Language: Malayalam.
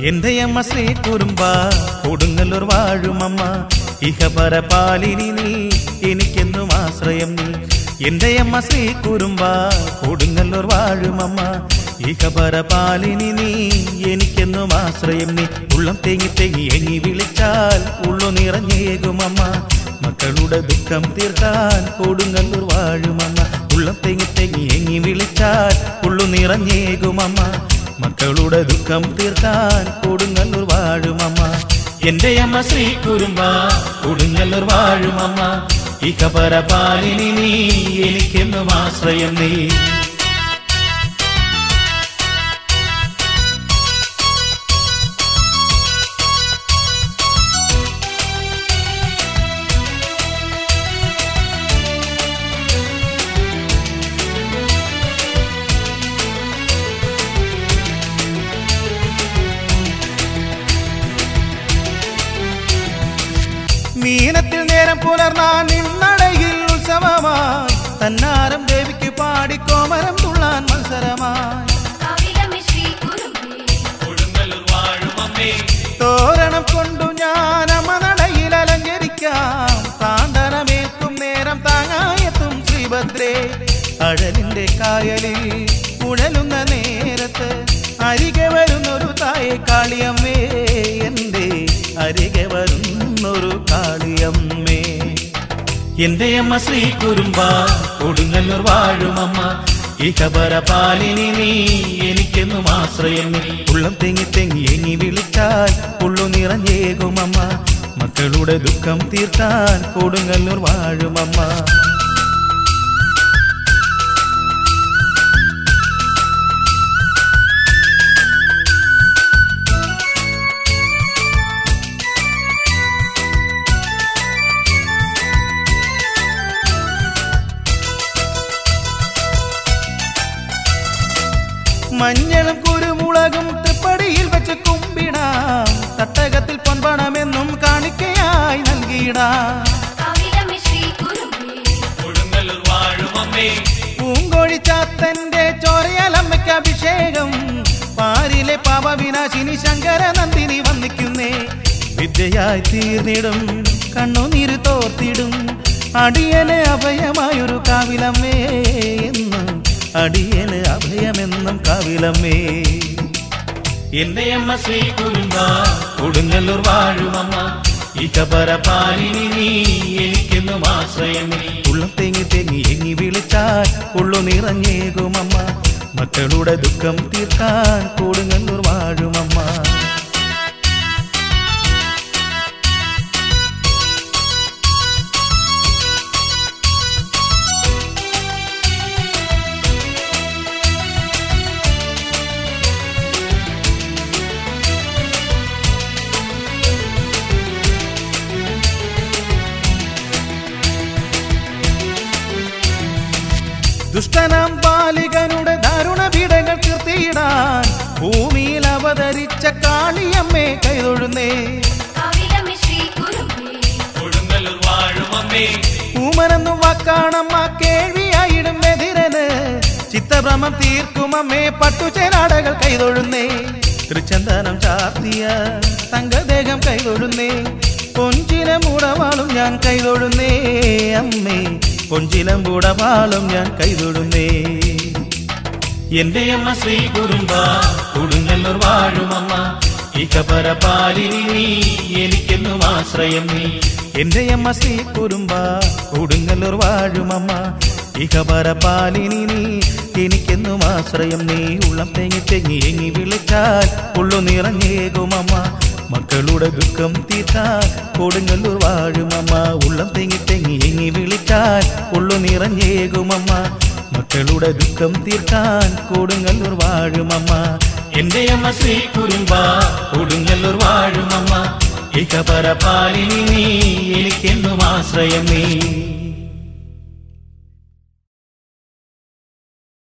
എന്റെ അമ്മ ശ്രീ കുറുമ്പ കൊടുങ്ങല്ലൂർ വാഴുമമ്മ ഇഹപര പാലിനി നീ എനിക്കെന്നും ആശ്രയം നീ എന്റെ അമ്മ ശ്രീ കുറുമ്പ കൊടുങ്ങല്ലൂർ വാഴുമമ്മ ഇഹപര പാലിനി നീ എനിക്കെന്നും ആശ്രയം നീ ഉള്ളം തേങ്ങി തേങ്ങി എങ്ങി വിളിച്ചാൽ ഉള്ളു നിറഞ്ഞേകുമമ്മ മക്കളുടെ ദുഃഖം തീർക്കാൻ കൊടുങ്ങല്ലൂർ വാഴുമമ്മ ഉള്ളം തേങ്ങി തേങ്ങി എങ്ങി വിളിച്ചാൽ ഉള്ളു നിറഞ്ഞേകുമമ്മ മക്കളുടെ ദുഃഖം തീർക്കാൻ കൊടുങ്ങല്ലൂർ വാഴുമമ്മ എന്റെ അമ്മ ശ്രീ കുറുമ്പ കൊടുങ്ങല്ലൂർ വാഴുമമ്മ ഈ കപര പാലിനി നീ എനിക്കെന്നും ആശ്രയം നീ മീനത്തിൽ നേരം പുലർന്നാൻ നിന്നടയിൽ ഉത്സവമായി തന്നാരം ദേവിക്ക് പാടിക്കോമരം തുള്ളാൻ മത്സരമായി കവിതമി ശ്രീ കുറുമ്പേ തോരണം കൊണ്ടു ഞാൻ അമനടയിൽ അലങ്കരിക്കാം താണ്ടനമേൽക്കും നേരം താങ്ങായെത്തും ശ്രീഭദ്രേ അഴലിന്റെ കായലിൽ ഉഴലുന്ന നേരത്ത് അരികെ വരുന്നൊരു തായെ കാളിയമ്മേ എന്റെ അരികെ വരുന്നൊരു കാളിയമ്മേ എന്റെ അമ്മ ശ്രീ കുറുമ്പ കൊടുങ്ങല്ലൂർ വാഴുമമ്മ ഈ കബര പാലിനി നീ എനിക്കെന്നും ആശ്രയം നീ ഉള്ളം തെങ്ങി തെങ്ങി എങ്ങി വിളിച്ചാൽ ഉള്ളു നിറഞ്ഞേകുമമ്മ മക്കളുടെ ദുഃഖം തീർക്കാൻ കൊടുങ്ങല്ലൂർ വാഴുമമ്മ മഞ്ഞളും കുരുമുളകും തൃപ്പടിയിൽ വെച്ച് കുമ്പിടാം തട്ടകത്തിൽ പൊൻപണമെന്നും കാണിക്കയായി നൽകിയിടാം കവിതമി ശ്രീ കുറുമ്പേ പൂങ്കോഴി ചാത്തന്റെ ചോരയാലമ്മയ്ക്ക് അഭിഷേകം പാരിലെ പാപവിനാശിനി ശങ്കര നന്ദിനി വന്നിക്കുന്നേ വിദ്യയായി തീർന്നിടും കണ്ണുനീര് തോർത്തിടും അടിയന് അഭയമായൊരു കാവിലമ്മേ എന്നും അടിയന് അഭയമെന്നും കാവിലമ്മേ എന്റെ അമ്മ ശ്രീ കുരുമ്പ കൊടുങ്ങല്ലൂർ വാഴുമമ്മ ഇക്കപര പാലിനി നീ എനിക്കെന്നും ആശ്രയം നീ ഉള്ളം തേങ്ങി തേങ്ങി എങ്ങി വിളിച്ചാൽ ഉള്ളു നിറഞ്ഞേകുമമ്മ മക്കളുടെ ദുഃഖം തീർക്കാൻ കൊടുങ്ങല്ലൂർ വാഴുമമ്മ ദുഷ്ടനാം ബാലികനുടെ ദാരുണ പീഡകൾ തീർത്തിയിടാൻ ഭൂമിയിൽ അവതരിച്ച കാളിയമ്മേ കൈതൊഴുന്നേ കവിതമി ശ്രീ കുറുമ്പേ ഊമനെന്നു വാക്കാണമ്മ കേൾവിയായിടും എതിരന് ചിത്തഭ്രമം തീർക്കുമമ്മേ പട്ടുചേരാടകൾ കൈതൊഴുന്നേ തൃച്ചന്ദനം ചാർത്തിയ തങ്കദേഹം കൈതൊഴുന്നേ പൊഞ്ചിലം ഉടവാളും ഞാൻ കൈതൊഴുന്നേ അമ്മേ പൊഞ്ചിലം ഉടവാളും ഞാൻ കൈതൊഴുന്നേ എന്റെ അമ്മ ശ്രീ കുറുമ്പ കൊടുങ്ങല്ലൂർ വാഴുമമ്മ ഇക്കപര പാലിനി നീ എനിക്കെന്നും ആശ്രയം നീ എന്റെ അമ്മ ശ്രീ കുറുമ്പ കൊടുങ്ങല്ലൂർ വാഴുമമ്മ ഇക്കപര പാലിനി നീ എനിക്കെന്നും ആശ്രയം നീ ഉള്ളം തെങ്ങി തെങ്ങി എങ്ങി വിളിച്ചാൽ ഉള്ളു നിറഞ്ഞേകുമമ്മ മക്കളുടെ ദുഃഖം തീർക്കാൻ കൊടുങ്ങല്ലൂർ വാഴുമമ്മ ഉള്ളം തെങ്ങി തെങ്ങി എങ്ങി വിളിച്ചാൽ ഉള്ളു നിറഞ്ഞേകുമമ്മ മക്കളുടെ ദുഃഖം തീർക്കാൻ കൊടുങ്ങല്ലൂർ വാഴുമമ്മ എന്റെ അമ്മ ശ്രീ കുറുമ്പ കൊടുങ്ങല്ലൂർ വാഴുമമ്മ ഇകപര പാലിനി നീ എനിക്കെന്നും ആശ്രയം നീ